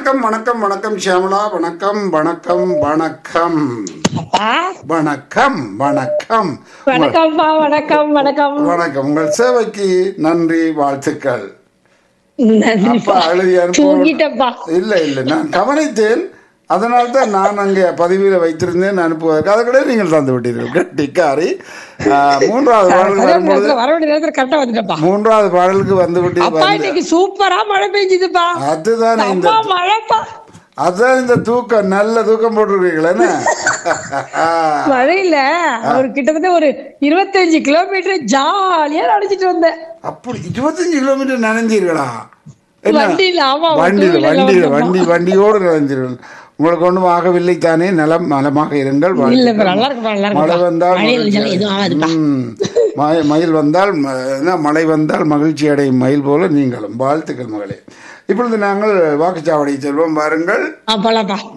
வணக்கம் வணக்கம் வணக்கம் ஷியாமலா வணக்கம் வணக்கம் வணக்கம் அப்பா வணக்கம் வணக்கம் உங்கள்- வணக்கம்ப்பா வணக்கம் வணக்கம் வணக்கம் உங்கள் சேவைக்கு நன்றி வாழ்த்துக்கள் நன்றி அப்பா எழுதி அனுப்ப தூங்கிட்டப்பா இல்ல இல்ல நான் கவனித்தேன் அதனால தான் நான் அங்கே பதிவில் வைத்திருந்தேன் அனுப்புவதற்கு அதை கூட நீங்கள் தந்து விட்டீர்கள் கட்டிக்காரி ஆ, மூன்றாவது பாடலுக்கு வரும்பொழுது வர வேண்டிய நேரத்துல கரெக்டா வந்துட்டப்பா மூன்றாவது பாடலுக்கு வந்து விட்டு அப்பா இன்னைக்கு சூப்பரா மழை பெஞ்சுதுப்பா அதுதான் இந்த அப்பா மழைப்பா அதான் இந்த தூக்கம் நல்ல தூக்கம் போட்டிருக்கீங்களே என்ன? மழையில அவர் கிட்டத்தட்ட ஒரு இருபத்தஞ்சு கிலோமீட்டர் ஜாலியா நடந்துட்டு வந்தேன் அப்படி இருபத்தஞ்சு கிலோமீட்டர் நனைஞ்சீர்களா என்ன வண்டியில ஆமா வண்டியில் two wheeler ல வண்டியில் வந்தோம்ப்பா. வண்டி வண்டியோடு நனைஞ்சீர்கள் உங்களுக்கு ஒன்றும் ஆகவில்லை தானே நலம் நலமாக இருங்கள் இல்ல வாழ்த்துக்கள். இப்ப நல்லா இருக்குப்பா நல்லா மழை இருக்குப்பா வந்தால் மழையில மகிழ்ச்சி ஜலம் எதுவும் ஆகாதுப்பா ம். மய- மயில் வந்தால் ம- என்ன, மழை வந்தால் மகிழ்ச்சி அடையும் மயில் போல நீங்களும் வாழ்த்துக்கள் மகளே இப்பொழுது நாங்கள் வாக்குச்சாவடி செல்வோம் பாருங்கள் ஆ போலாம்ப்பா